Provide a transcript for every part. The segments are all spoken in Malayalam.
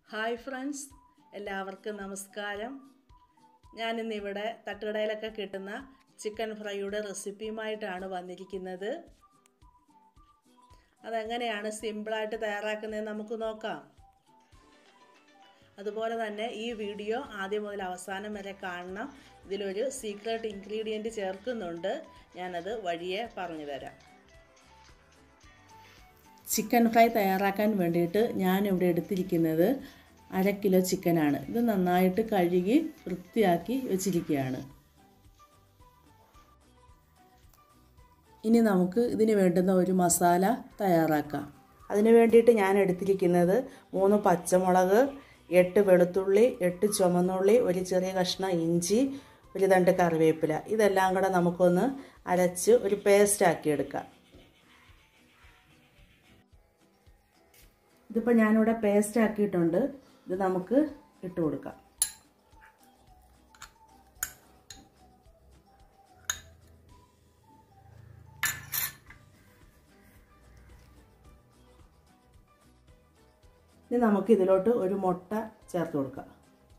ഹായ് ഫ്രണ്ട്സ് എല്ലാവർക്കും നമസ്കാരം ഞാനിന്നിവിടെ തട്ടുകടയിലൊക്കെ കിട്ടുന്ന ചിക്കൻ ഫ്രൈയുടെ റെസിപ്പിയുമായിട്ടാണ് വന്നിരിക്കുന്നത് അതെങ്ങനെയാണ് സിമ്പിളായിട്ട് തയ്യാറാക്കുന്നത് നമുക്ക് നോക്കാം അതുപോലെ തന്നെ ഈ വീഡിയോ ആദ്യം മുതൽ അവസാനം വരെ കാണണം ഇതിലൊരു സീക്രട്ട് ഇൻഗ്രീഡിയൻറ്റ് ചേർക്കുന്നുണ്ട് ഞാനത് വഴിയെ പറഞ്ഞു തരാം ചിക്കൻ ഫ്രൈ തയ്യാറാക്കാൻ വേണ്ടിയിട്ട് ഞാനിവിടെ എടുത്തിരിക്കുന്നത് അര കിലോ ചിക്കനാണ് ഇത് നന്നായിട്ട് കഴുകി വൃത്തിയാക്കി വെച്ചിരിക്കുകയാണ് ഇനി നമുക്ക് ഇതിന് വേണ്ടുന്ന ഒരു മസാല തയ്യാറാക്കാം അതിന് വേണ്ടിയിട്ട് ഞാൻ എടുത്തിരിക്കുന്നത് മൂന്ന് പച്ചമുളക് എട്ട് വെളുത്തുള്ളി എട്ട് ചുമന്നുള്ളി ഒരു ചെറിയ കഷ്ണം ഇഞ്ചി ഒരു തണ്ട് കറിവേപ്പില ഇതെല്ലാം കൂടെ നമുക്കൊന്ന് അരച്ച് ഒരു പേസ്റ്റാക്കി എടുക്കാം ഇതിപ്പോൾ ഞാനിവിടെ പേസ്റ്റ് ആക്കിയിട്ടുണ്ട് ഇത് നമുക്ക് ഇട്ട് കൊടുക്കാം ഇനി നമുക്ക് ഇതിലോട്ട് ഒരു മുട്ട ചേർത്ത് കൊടുക്കാം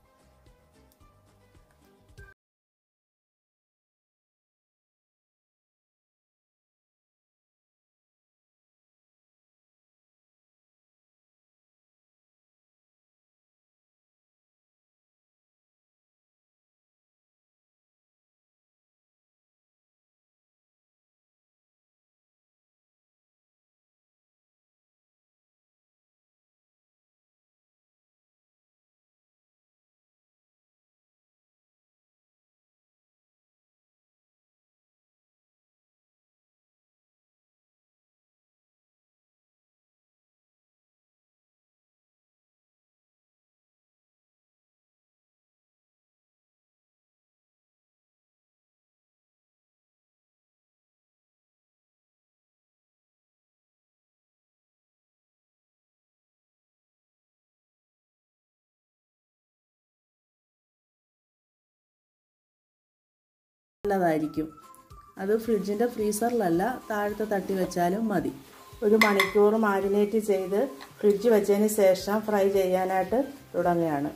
നല്ലതായിരിക്കും അത് ഫ്രിഡ്ജിൻ്റെ ഫ്രീസറിലല്ല താഴത്തെ തട്ടി വെച്ചാലും മതി ഒരു മണിക്കൂർ മാരിനേറ്റ് ചെയ്ത് ഫ്രിഡ്ജ് വെച്ചതിന് ശേഷം ഫ്രൈ ചെയ്യാനായിട്ട് തുടങ്ങുകയാണ്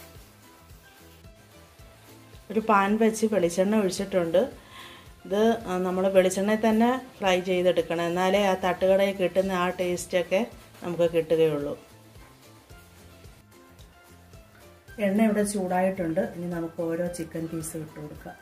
ഒരു പാൻ വെച്ച് വെളിച്ചെണ്ണ ഒഴിച്ചിട്ടുണ്ട് ഇത് നമ്മൾ വെളിച്ചെണ്ണയിൽ തന്നെ ഫ്രൈ ചെയ്തെടുക്കണം എന്നാലേ ആ തട്ടുകടയിൽ കിട്ടുന്ന ആ ടേസ്റ്റൊക്കെ നമുക്ക് കിട്ടുകയുള്ളൂ എണ്ണ ഇവിടെ ചൂടായിട്ടുണ്ട് ഇനി നമുക്ക് ഓരോ ചിക്കൻ പീസ് ഇട്ട് കൊടുക്കാം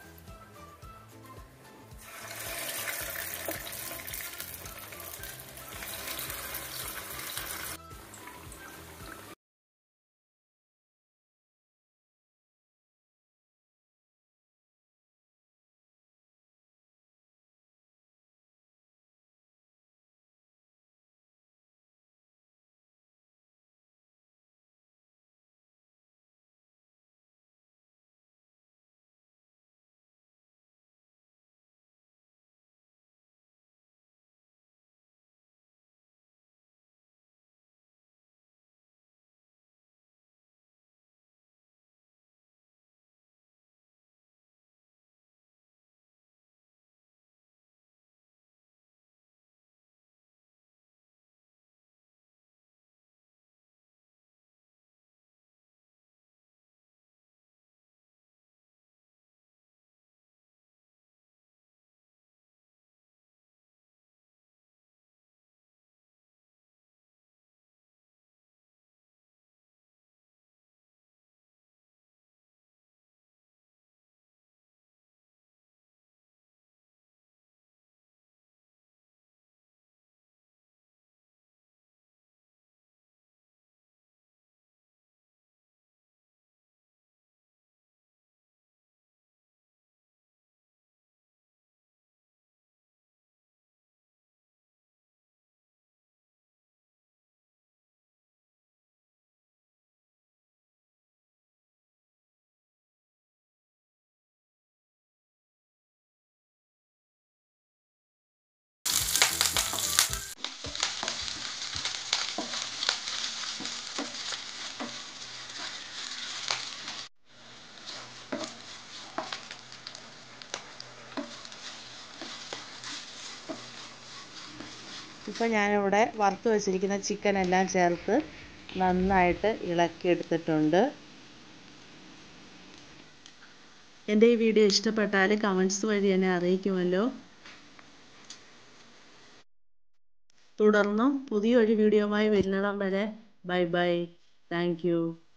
ഇപ്പോൾ ഞാനിവിടെ വറുത്ത് വെച്ചിരിക്കുന്ന ചിക്കൻ എല്ലാം ചേർത്ത് നന്നായിട്ട് ഇളക്കിയെടുത്തിട്ടുണ്ട് എൻ്റെ ഈ വീഡിയോ ഇഷ്ടപ്പെട്ടാൽ കമൻസ് വഴി എന്നെ അറിയിക്കുമല്ലോ തുടർന്നും പുതിയൊരു വീഡിയോയുമായി വരുന്നിടം വരെ ബൈ ബൈ താങ്ക്